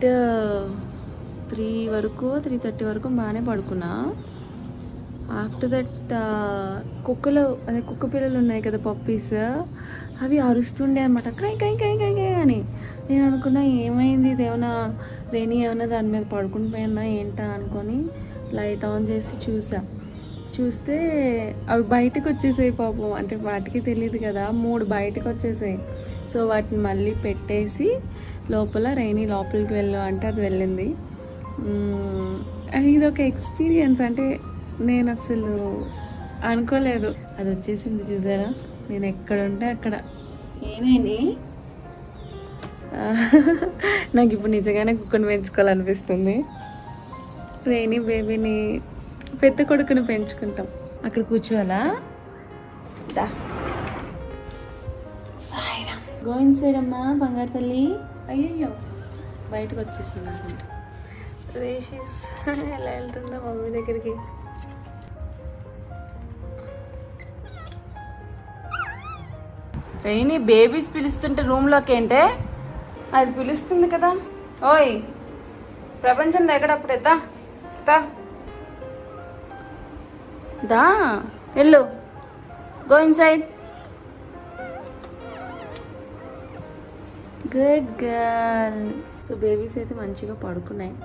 Night three వరకు three thirty వరకు బాగానే పడుకున్నా ఆఫ్టర్ దట్ కుక్కలు అదే కుక్క పిల్లలు ఉన్నాయి కదా పప్పీస్ అవి అరుస్తుండే అనమాట కై కై కై కై కై అని నేను అనుకున్నా ఏమైంది ఇది ఏమైనా రేణి ఏమైనా దాని మీద పడుకుని పోయినా ఏంటా అనుకొని లైట్ ఆన్ చేసి చూసా చూస్తే అవి బయటకు వచ్చేసాయి పాపం అంటే వాటికి తెలియదు కదా మూడు బయటకు వచ్చేసాయి సో వాటిని మళ్ళీ పెట్టేసి లోపల రైనీ లోపలికి వెళ్ళు అంటే అది వెళ్ళింది మ్మ్. ఇది ఒక ఎక్స్పీరియన్స్ అంటే నేను అసలు అనుకోలేదు అది వచ్చేసింది చూసారా నేను ఎక్కడ ఉంటే అక్కడ ఏనేని నాకు ఇప్పుడు నిజంగానే కుక్కను పెంచుకోవాలనిపిస్తుంది రేణి బేబీని పెద్ద కొడుకుని పెంచుకుంటాం అక్కడ కూర్చోవాలా దా సాయిరా గోయిన్ సైడ్ అమ్మా బంగారు తల్లి అయ్యయ్యో బయటకు వచ్చేసింది అనుకుంటా రేషిస్ ఎలా వెళ్తుందో మమ్మీ దగ్గరికి రైని బేబీస్ పిలుస్తుంటే రూమ్లోకి ఏంటే అది పిలుస్తుంది కదా ఓయ్ ప్రపంచంలో ఎక్కడప్పుడు ఎద్దా దా దా వెళ్ళు go inside good girl so babies అయితే మంచిగా పడుకున్నాయి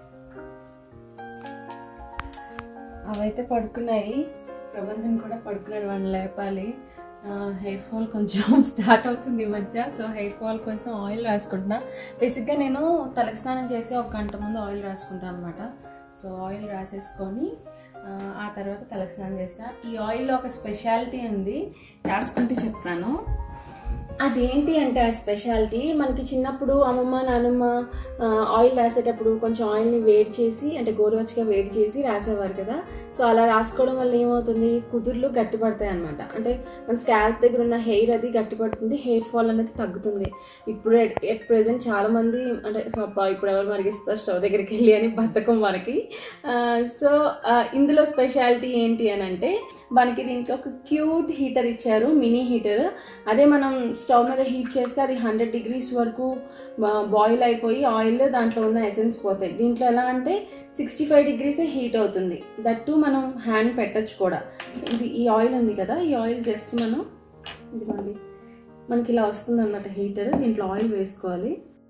అవైతే పడుకున్నాయి ప్రపంచం కూడా పడుకున్నాడు వాడిని లేపాలి హెయిర్ ఫాల్ కొంచెం స్టార్ట్ అవుతుంది ఈ మధ్య సో హెయిర్ ఫాల్ కోసం ఆయిల్ రాసుకుంటున్నా బేసిక్గా నేను తలకి స్నానం చేసి ఒక గంట ముందు ఆయిల్ రాసుకుంటాను అనమాట సో ఆయిల్ రాసేసుకొని ఆ, ఆ తర్వాత తలకి స్నానం చేస్తా ఈ ఆయిల్లో ఒక స్పెషాలిటీ ఉంది రాసుకుంటూ చెప్తాను అదేంటి అంటే ఆ స్పెషాలిటీ మనకి చిన్నప్పుడు అమ్మమ్మ నానమ్మ ఆ, ఆయిల్ రాసేటప్పుడు కొంచెం ఆయిల్ని వేడి చేసి అంటే గోరువెచ్చగా వేడి చేసి రాసేవారు కదా సో అలా రాసుకోవడం వల్ల ఏమవుతుంది కుదుర్లు గట్టిపడతాయి అనమాట అంటే మన స్కాల్ప్ దగ్గర ఉన్న హెయిర్ అది గట్టిపడుతుంది హెయిర్ ఫాల్ అనేది తగ్గుతుంది ఇప్పుడు ఎట్ ప్రెసెంట్ చాలా మంది అంటే సో అబ్బా ఇప్పుడు ఎవరు మరిగిస్తారు స్టవ్ దగ్గరికి వెళ్ళి అని బద్ధకం మనకి సో ఇందులో స్పెషాలిటీ ఏంటి అని అంటే మనకి దీంట్లో ఒక క్యూట్ హీటర్ ఇచ్చారు మినీ హీటర్ అదే మనం స్టవ్ మీద హీట్ చేస్తే అది హండ్రెడ్ డిగ్రీస్ వరకు బాయిల్ అయిపోయి ఆయిల్ దాంట్లో ఉన్న ఎసెన్స్ పోతాయి దీంట్లో ఎలా అంటే సిక్స్టీ ఫైవ్ డిగ్రీసే హీట్ అవుతుంది దట్టు మనం హ్యాండ్ పెట్టచ్చు కూడా ఇది ఈ ఆయిల్ ఉంది కదా ఈ ఆయిల్ జస్ట్ మనం ఇదిగోండి మనకి ఇలా వస్తుంది అన్నమాట హీటర్ దీంట్లో ఆయిల్ వేసుకోవాలి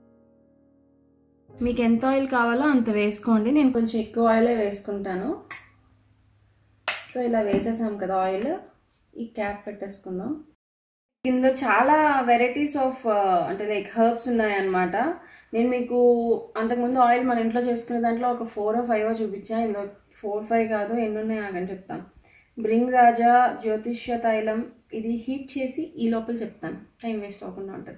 మీకు ఎంత ఆయిల్ కావాలో అంత వేసుకోండి నేను కొంచెం ఎక్కువ ఆయిలే వేసుకుంటాను సో ఇలా వేసేసాం కదా ఆయిల్ ఈ క్యాప్ పెట్టేసుకుందాం ఇందులో చాలా వెరైటీస్ ఆఫ్ అంటే లైక్ హర్బ్స్ ఉన్నాయన్నమాట నేను మీకు అంతకుముందు ఆయిల్ మన ఇంట్లో చేసుకునే దాంట్లో ఒక ఫోర్ ఫైవ్ చూపించా ఇందులో ఫోర్ ఫైవ్ కాదు ఎన్ని ఉన్నాయి ఆగని చెప్తాను బ్రింగ్ రాజా జ్యోతిష్య తైలం ఇది హీట్ చేసి ఈ లోపల చెప్తాను టైం వేస్ట్ అవ్వకుండా ఉంటుంది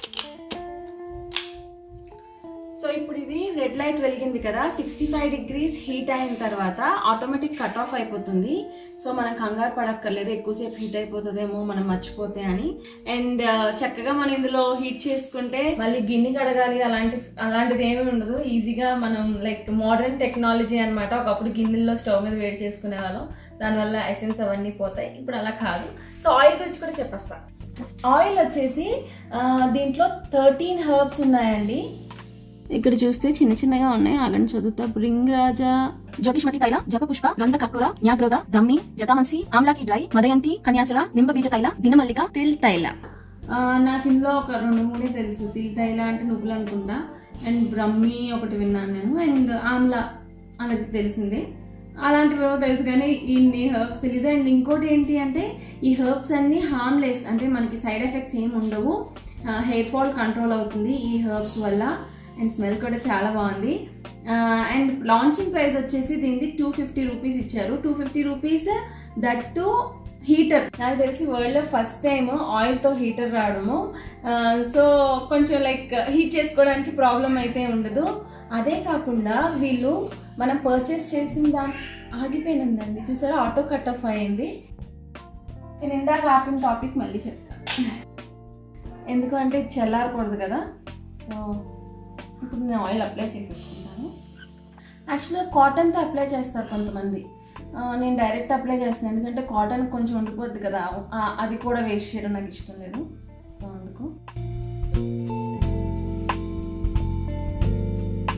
సో ఇప్పుడు ఇది రెడ్ లైట్ వెలిగింది కదా సిక్స్టీ ఫైవ్ డిగ్రీస్ హీట్ అయిన తర్వాత ఆటోమేటిక్ కట్ ఆఫ్ అయిపోతుంది సో మనం కంగారు పడక్కర్లేదు ఎక్కువసేపు హీట్ అయిపోతుందేమో మనం మర్చిపోతే అని అండ్ చక్కగా మనం ఇందులో హీట్ చేసుకుంటే మళ్ళీ గిన్నె కడగాలి అలాంటి అలాంటిది ఏమీ ఉండదు ఈజీగా మనం లైక్ మోడర్న్ టెక్నాలజీ అనమాట ఒకప్పుడు గిన్నెల్లో స్టవ్ మీద వేడి చేసుకునే వాళ్ళం దానివల్ల ఎసెన్స్ అవన్నీ పోతాయి ఇప్పుడు అలా కాదు సో ఆయిల్ గురించి కూడా చెప్పేస్తా ఆయిల్ వచ్చేసి ఆ, దీంట్లో థర్టీన్ హర్బ్స్ ఉన్నాయండి ఇక్కడ చూస్తే చిన్న చిన్నగా ఉన్నాయి ఆగండి చదువుతా బ్రింగ్ రాజా జ్యోతిష్మతి తైల జప పుష్ప గంధ కక్కుర న్యాగ్రోధ బ్రహ్మి జటామసి ఆమ్లాకి డ్రై మదయంతి కన్యాసుర నింబ బీజ తైల దినమల్లిక తిల్ తైల ఆ, నాకు ఇందులో ఒక రెండు మూడే తెలుసు తిల్ తైల అంటే నువ్వులు అనుకుంటా అండ్ బ్రహ్మి ఒకటి విన్నాను నేను అండ్ ఆమ్లా అనేది తెలిసింది అలాంటివేవో తెలుసు కానీ ఇన్ని హర్బ్స్ తెలియదు అండ్ ఇంకోటి ఏంటి అంటే ఈ హర్బ్స్ అన్ని హార్మ్లెస్ అంటే మనకి సైడ్ ఎఫెక్ట్స్ ఏమి ఉండవు హెయిర్ ఫాల్ కంట్రోల్ అవుతుంది ఈ హర్బ్స్ వల్ల అండ్ స్మెల్ కూడా చాలా బాగుంది అండ్ లాంచింగ్ ప్రైస్ వచ్చేసి దీనికి టూ ఫిఫ్టీ రూపీస్ ఇచ్చారు two fifty rupees that too heater నాకు తెలిసి వరల్డ్ లో ఫస్ట్ టైం ఆయిల్ తో హీటర్ రావడము సో కొంచెం లైక్ హీట్ చేసుకోవడానికి ప్రాబ్లం అయితే ఉండదు అదే కాకుండా వీళ్ళు మనం పర్చేస్ చేసిన దాని ఆగిపోయినందండి చూసారా ఆటో కట్ ఆఫ్ అయింది నేను ఇందాక ఆపిన టాపిక్ మళ్ళీ చెప్తాను ఎందుకంటే ఇది చల్లారకూడదు కదా సో ఇప్పుడు నేను ఆయిల్ అప్లై చేసేసుకుంటాను యాక్చువల్గా కాటన్తో అప్లై చేస్తారు కొంతమంది ఆ, నేను డైరెక్ట్ అప్లై చేస్తున్నాను ఎందుకంటే కాటన్ కొంచెం ఉండిపోద్ది కదా ఆ, అది కూడా వేస్ట్ చేయడం నాకు ఇష్టం లేదు సో అందుకు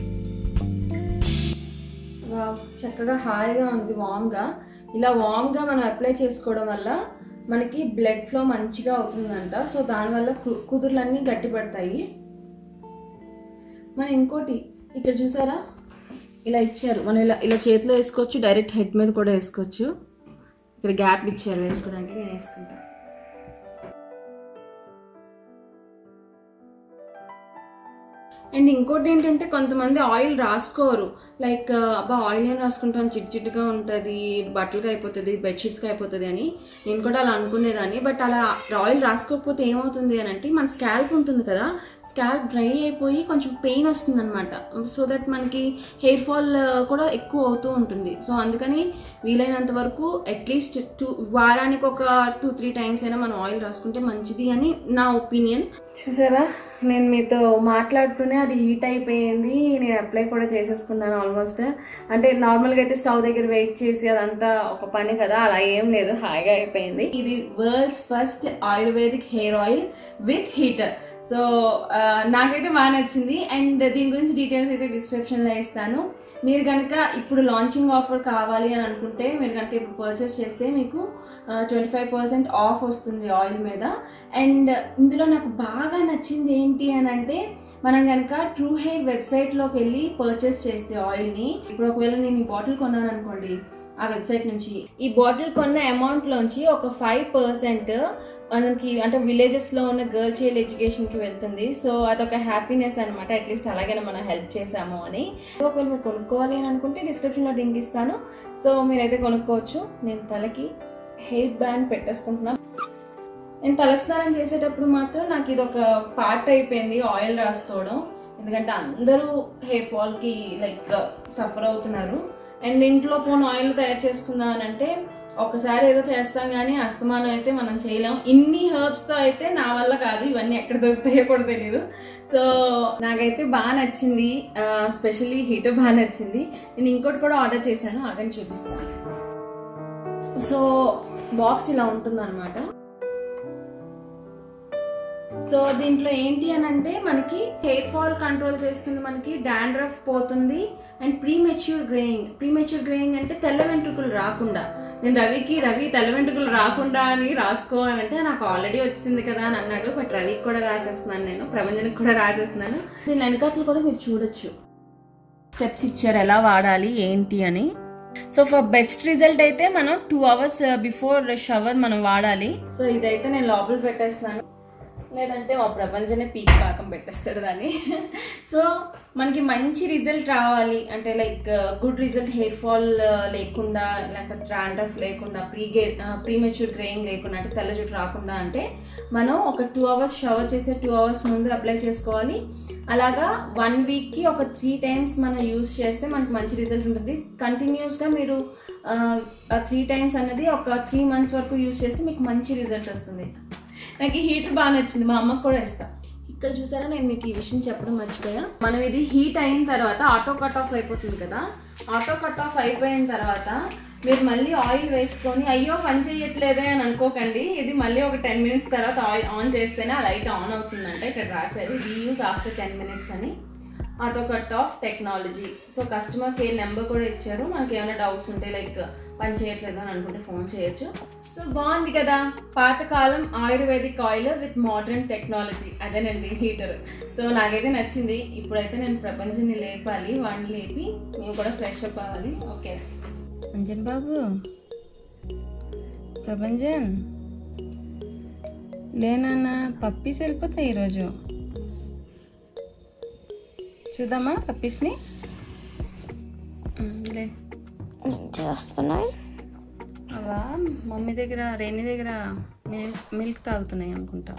చక్కగా హాయిగా ఉంది వామ్గా ఇలా వామ్గా మనం అప్లై చేసుకోవడం వల్ల మనకి బ్లడ్ ఫ్లో మంచిగా అవుతుందంట సో దానివల్ల కు- కుదుర్లన్నీ గట్టిపడతాయి మనం ఇంకోటి ఇక్కడ చూసారా ఇలా ఇచ్చారు మనం ఇలా ఇలా చేతిలో వేసుకోవచ్చు డైరెక్ట్ హెడ్ మీద కూడా వేసుకోవచ్చు ఇక్కడ గ్యాప్ ఇచ్చారు వేసుకోవడానికి నేను వేసుకుంటాను అండ్ ఇంకోటి ఏంటంటే కొంతమంది ఆయిల్ రాసుకోరు లైక్ అబ్బా ఆయిల్ ఏం రాసుకుంటాను చిట్ చిట్టుగా ఉంటుంది బట్టలకి అయిపోతుంది బెడ్షీట్స్కి అయిపోతుంది అని నేను కూడా అలా అనుకునేదాన్ని బట్ అలా ఆయిల్ రాసుకోకపోతే ఏమవుతుంది అని అంటే మన స్కాల్ప్ ఉంటుంది కదా స్కాల్ప్ డ్రై అయిపోయి కొంచెం పెయిన్ వస్తుంది అనమాట సో దట్ మనకి హెయిర్ ఫాల్ కూడా ఎక్కువ అవుతూ ఉంటుంది సో అందుకని వీలైనంత వరకు అట్లీస్ట్ టూ వారానికి ఒక టూ త్రీ టైమ్స్ అయినా మనం ఆయిల్ రాసుకుంటే మంచిది అని నా ఒపీనియన్ చూసారా నేను మీతో మాట్లాడుతూనే అది హీట్ అయిపోయింది నేను అప్లై కూడా చేసేసుకున్నాను ఆల్మోస్ట్ అంటే నార్మల్గా అయితే స్టవ్ దగ్గర వెయిట్ చేసి అదంతా ఒక పని కదా అలా ఏం లేదు హాయిగా అయిపోయింది ఇది world's first ayurvedic hair oil with heater so నాకైతే బాగా నచ్చింది అండ్ దీని గురించి డీటెయిల్స్ అయితే డిస్క్రిప్షన్లో ఇస్తాను మీరు కనుక ఇప్పుడు లాంచింగ్ ఆఫర్ కావాలి అని అనుకుంటే మీరు కనుక ఇప్పుడు పర్చేస్ చేస్తే మీకు ట్వంటీ ఫైవ్ పర్సెంట్ ఆఫ్ వస్తుంది ఆయిల్ మీద అండ్ ఇందులో నాకు బాగా నచ్చింది ఏంటి అని అంటే మనం కనుక ట్రూ హెయిర్ వెబ్సైట్లోకి వెళ్ళి పర్చేస్ చేస్తే ఆయిల్ని ఇప్పుడు ఒకవేళ నేను ఈ బాటిల్ కొన్నాను అనుకోండి ఆ వెబ్సైట్ నుంచి ఈ బాటిల్ కొన్న అమౌంట్ లోంచి ఒక ఫైవ్ పర్సెంట్ మనకి అంటే విలేజెస్ లో ఉన్న గర్ల్ చైల్డ్ ఎడ్యుకేషన్ కి వెళ్తుంది సో అదొక హ్యాపీనెస్ అనమాట అట్లీస్ట్ అలాగైనా మనం హెల్ప్ చేసాము అని ఒకవేళ మీరు కొనుక్కోవాలి అని అనుకుంటే డిస్క్రిప్షన్ లో లింక్ ఇస్తాను సో మీరైతే కొనుక్కోవచ్చు నేను తలకి హెయిర్ బ్యాండ్ పెట్టేసుకుంటున్నాను నేను తలస్నానం చేసేటప్పుడు మాత్రం నాకు ఇది ఒక పార్ట్ అయిపోయింది ఆయిల్ రాసుకోవడం ఎందుకంటే అందరూ హెయిర్ ఫాల్ కి లైక్ సఫర్ అవుతున్నారు అండ్ ఇంట్లో పోను ఆయిల్ తయారు చేసుకుందాం అని అంటే ఒకసారి ఏదో చేస్తాం కానీ అస్తమానం అయితే మనం చేయలేం ఇన్ని హెర్బ్స్ తో అయితే నా వల్ల కాదు ఇవన్నీ ఎక్కడ దొరుకుతాయో కూడా తెలియదు సో నాకైతే బాగా నచ్చింది స్పెషల్లీ హీటర్ బాగా నచ్చింది నేను ఇంకోటి కూడా ఆర్డర్ చేశాను ఆగని చూపిస్తాను సో బాక్స్ ఇలా ఉంటుంది సో దీంట్లో ఏంటి అని అంటే మనకి హెయిర్ ఫాల్ కంట్రోల్ చేస్తుంది మనకి డాండ్రఫ్ పోతుంది and premature greying premature greying అంటే తెల్ల వెంట్రుకలు రాకుండా నేను రవికి రవి తెల్ల వెంట్రుకలు రాకుండా అని రాసుకోవాలంటే నాకు ఆల్రెడీ వచ్చింది కదా అని అన్నాడు బట్ రవికి కూడా రాసేస్తున్నాను నేను ప్రభంజనకి కూడా రాసేస్తున్నాను దీని వెనకాతలు కూడా మీరు చూడొచ్చు స్టెప్స్ ఇచ్చారు ఎలా వాడాలి ఏంటి అని సో ఫర్ బెస్ట్ రిజల్ట్ అయితే మనం టూ అవర్స్ బిఫోర్ షవర్ మనం వాడాలి సో ఇదైతే నేను లోపల పెట్టేస్తున్నాను లేదంటే మా ప్రపంచనే పీక్ పాకం పెట్టేస్తాడు దాన్ని సో మనకి మంచి రిజల్ట్ రావాలి అంటే like good result hair fall లేకుండా లేక ట్రాండ్రఫ్ లేకుండా ప్రీ గే ప్రీమెచ్యూర్ గ్రేయింగ్ లేకుండా అంటే తెల్ల జుట్టు రాకుండా అంటే మనం ఒక టూ అవర్స్ షవర్ చేసే టూ అవర్స్ ముందు అప్లై చేసుకోవాలి అలాగా వన్ వీక్కి ఒక త్రీ టైమ్స్ మనం యూస్ చేస్తే మనకి మంచి రిజల్ట్ ఉంటుంది కంటిన్యూస్గా మీరు త్రీ టైమ్స్ అనేది ఒక త్రీ మంత్స్ వరకు యూస్ చేస్తే మీకు మంచి రిజల్ట్ వస్తుంది నాకు ఈ హీటర్ బాగా నచ్చింది మా అమ్మకు కూడా ఇస్తా ఇక్కడ చూసారా నేను మీకు ఈ విషయం చెప్పడం మర్చిపోయా మనం ఇది హీట్ అయిన తర్వాత ఆటో కట్ ఆఫ్ అయిపోతుంది కదా ఆటో కట్ ఆఫ్ అయిపోయిన తర్వాత మీరు మళ్ళీ ఆయిల్ వేసుకొని అయ్యో పని చేయట్లేదే అని అనుకోకండి ఇది మళ్ళీ ఒక టెన్ మినిట్స్ తర్వాత ఆయిల్ ఆన్ చేస్తేనే ఆ లైట్ ఆన్ అవుతుందంట ఇక్కడ రాశారు రీయూజ్ ఆఫ్టర్ టెన్ మినిట్స్ అని auto cut off technology so customer care number కూడా ఇచ్చారు మనకి ఏమైనా డౌట్స్ ఉంటే లైక్ పని చేయట్లేదు అని అనుకుంటే ఫోన్ చేయొచ్చు సో బాగుంది కదా పాతకాలం ayurvedic oil with modern technology అదేనండి హీటర్ సో నాకైతే నచ్చింది ఇప్పుడైతే నేను ప్రపంచాన్ని లేపాలి వాడిని లేపి మేము కూడా ఫ్రెష్ అప్ అవ్వాలి ఓకే అంజన్ బాబు ప్రపంచన్ లేనన్నా పప్పీస్ వెళ్ళిపోతాయి ఈరోజు చూద్దామా పప్పీస్ని లే చేస్తున్నాయి అవా మమ్మీ దగ్గర రేణి దగ్గర మిల్క్ మిల్క్ తాగుతున్నాయి అనుకుంటా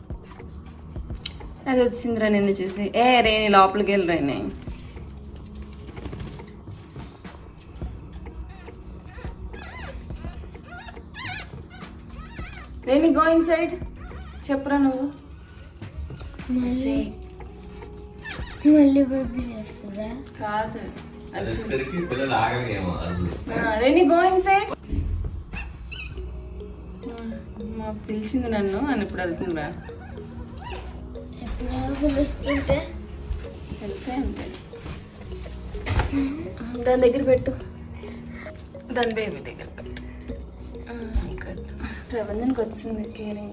అది వచ్చిందిరా నిన్ను చూసి ఏ రేణి లోపలికి వెళ్ళి Reni Reni go inside చెప్పరా నువ్వు మళ్ళీ మళ్ళీ బేబీ చేస్తుందా కాదు అది వచ్చేసరికి పిల్లలు ఆగలేమో అది రేణి గో ఇన్ సైడ్ మా పిలిచింది నన్ను అని ఇప్పుడు వెళ్తుందిరా ఎప్పుడో పిలుస్తుంటే వెళ్తే అంతే దాని దగ్గర పెట్టు దాని బేబీ దగ్గర ఆ, ఇక్కడ ప్రపంచానికి వచ్చింది కేరింగ్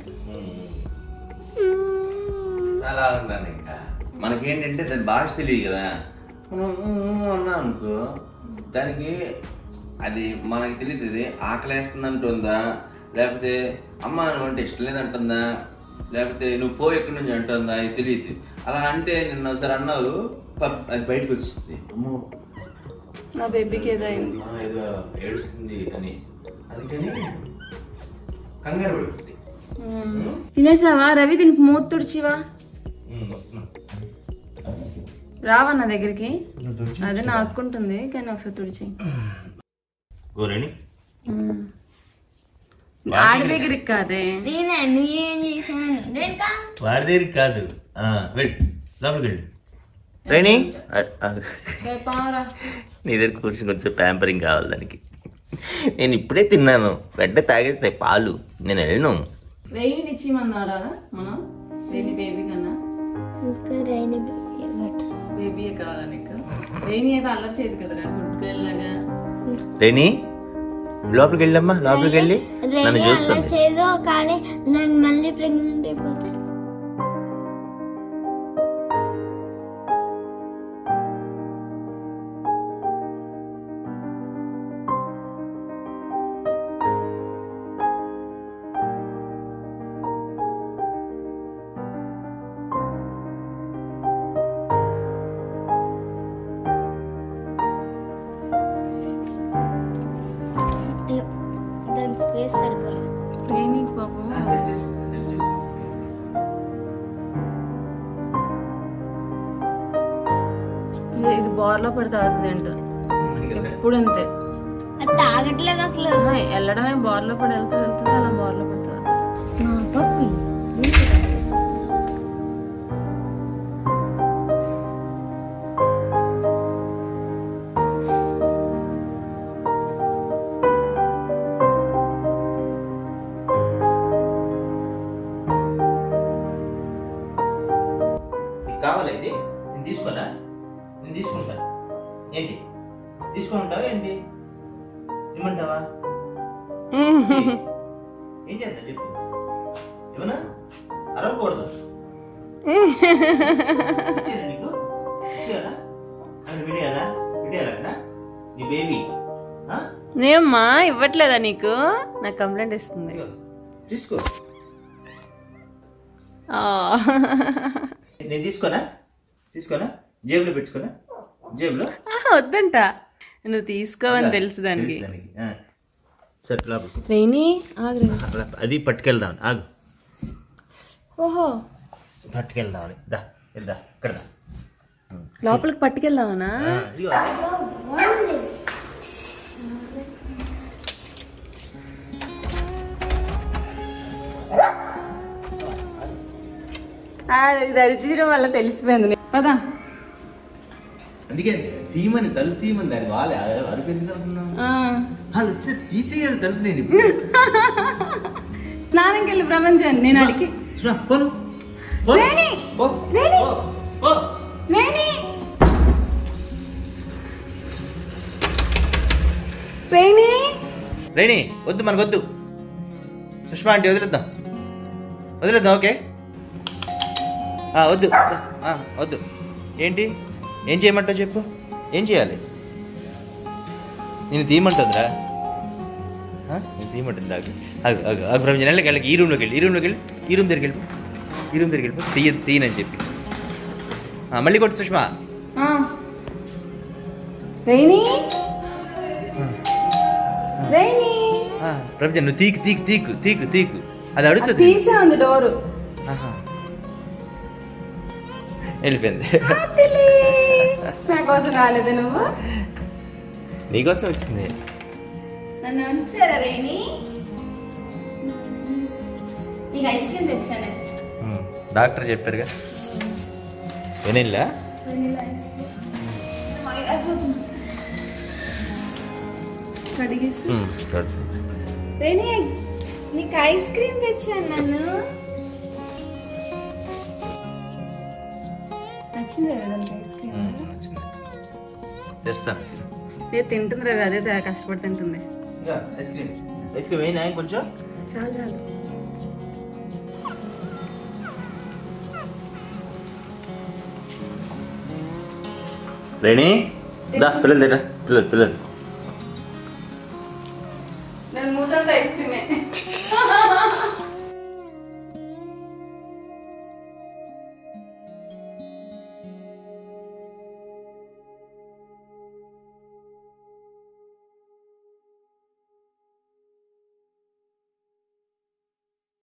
చాలా ఉంటాను ఇంకా మనకేంటంటే దాని భాష తెలియదు కదా మనం ఊ, ఊ అన్నాం అనుకో దానికి అది మనకి తెలియదు ఇది ఆకలేస్తుంది అంటుందా లేకపోతే అమ్మ నువ్వు అంటే ఇష్టం లేదంటుందా లేకపోతే నువ్వు పో ఎక్కడి నుంచి అంటుందా అది తెలియదు అలా అంటే నిన్న ఒకసారి అన్నావు పప్- అది బయటకు వచ్చింది అమ్మో నా బేబీకి ఏదో అయింది అమ్మా, ఏదో ఏడుస్తుంది అని అందుకని కంగారు పడుతుంది తినేసావా రవి దీనికి మూత తుడిచివా ఉమ్, వస్తున్నా రావా నా దగ్గరికి అదే నాకుంటుంది కానీ ఒకసారి తుడిచి గోరేణి ఆడి దగ్గరికి కాదే నేనే నేనేం చేశాను రేణుకా వాడి దగ్గరికి కాదు ఆ, వెళ్ళు లోపలికి వెళ్ళు రేణి పారా నీ దగ్గర కూర్చొని కొంచెం ప్యాంపరింగ్ కావాలి దానికి నేను ఇప్పుడే తిన్నాను వెంట తాగేస్తాయి పాలు నేను వెళ్ళను వెయ్యి ఇచ్చిమన్నారా మనం వెయ్యి బేబీ కన్నా ఇంకా రైని బట్ బేబీ కావాలా నీకు వెయ్యి అయితే అల్లరి చేయదు కదరా గుడ్ గర్ల్ లాగా రేణి లోపలికి వెళ్ళమ్మా లోపలికి వెళ్ళి నన్ను రైని అలా చూస్తుంది చేయదు కానీ నాకు మళ్ళీ ప్రెగ్నెంట్ అయిపోతే అయ్యో, దానికి స్పేస్ సరిపోలే వెయ్యి పాపం ఇది- ఇది బోర్లో పడితే అవుతుంది అంట ఎప్పుడు అంతే అది తాగట్లేదు అసలు ఆహా, వెళ్ళడమే బోర్లో పడి వెళ్తుంది వెళ్తుంది అలా బోర్లో పడితే అవుతుంది నా పప్పి కావాలా ఇది నేను తీసుకోనా నేను తీసుకుంటా ఏంటి తీసుకుంటావా ఏంటి ఇమ్మంటావా ఏం చేద్దాం చెప్పు ఏమన్నా అరవకూడదు ఇచ్చేయాలా నీకు ఇచ్చేయాలా నన్ను విడియాలా విడియాలా నీ బేబీ నేమ్మా ఇవ్వట్లేదా నీకు నాకు కంప్లైంట్ ఇస్తుంది తీసుకో ఆ. నేను తీసుకోనా తీసుకోనా జేబులో పెట్టుకోనా జేబులో ఆహా, వద్దంట నువ్వు తీసుకోవని తెలుసు దానికి తెలుసు దానికి ఆ. సరే లోపల రైనీ ఆగు అలా అది పట్టుకెళ్దాం ఆగు ఓహో పట్టుకెళ్దామని దా వెళ్దా ఇక్కడ దా. లోపలికి పట్టుకెళ్దామనా ఆ, ఇదిగో. ఇది అరిచడం వల్ల తెలిసిపోయింది పదా అందుకే తీయమని తలుపు తీయమని దాని వాళ్ళ అరుపు ఎందుకు అనుకున్నావు వాళ్ళు వచ్చి తీసేయాలి తలుపు నేను ఇప్పుడు స్నానంకి వెళ్ళి ప్రపంచాన్ని నేను అడిగి చూడ, పోను. పో. రేణి! పో. రేణి! పో. పో. రేణి రేణి రేణి వద్దు మనకు వద్దు సుష్మా ఆంటీ వదిలేద్దాం వదిలేద్దాం ఓకే ఆ, వద్దు ఆ, వద్దు ఏంటి ఏం చేయమంటావు చెప్పు ఏం చేయాలి నేను తీయమంటుందిరా ఆ, నేను తీయమంటుంది ఆగు ఆగు ఆగు ఆగు ఫ్రమ్ జనల్కి వెళ్ళకి ఈ రూమ్లోకి వెళ్ళి ఈ రూమ్లోకి వెళ్ళి ఈ రూమ్ దగ్గరికి వెళ్ళిపో ఈ రూమ్ దగ్గరికి వెళ్ళిపో తీయ తీయనని చెప్పి ఆ, మళ్ళీ కొట్టు సుష్మా రేణి రేణి ప్రపంచం నువ్వు తీకు తీకు తీకు తీకు తీకు అది అడుగుతుంది తీసే ఉంది డోరు ఆహా. వెళ్ళిపోయింది నా కోసం రాలేదు నువ్వు నీకోసం వచ్చింది నన్ను ఉంచారా రేణి నీకు ఐస్ క్రీమ్ తెచ్చానే ఉమ్, డాక్టర్ చెప్పారుగా వెనిల్లా వెనిలా ఐస్ క్రీమ్ అయిపోతుంది కడిగేసి ఉమ్, good. రేణి నీకు ఐస్ క్రీమ్ తెచ్చాను నన్ను నచ్చింది కదా ఐస్ క్రీమ్ ఉమ్, మంచిది, మంచిది. తెస్తాను లేదు తింటుంది రవి అదే తే- కష్టపడి తింటుంది ఇంకా ఐస్ క్రీమ్ ఐస్ క్రీమ్ అయినా కొంచెం చాలు చాలు రేణి దా పిల్లలు తింటా పిల్లలు పిల్లలు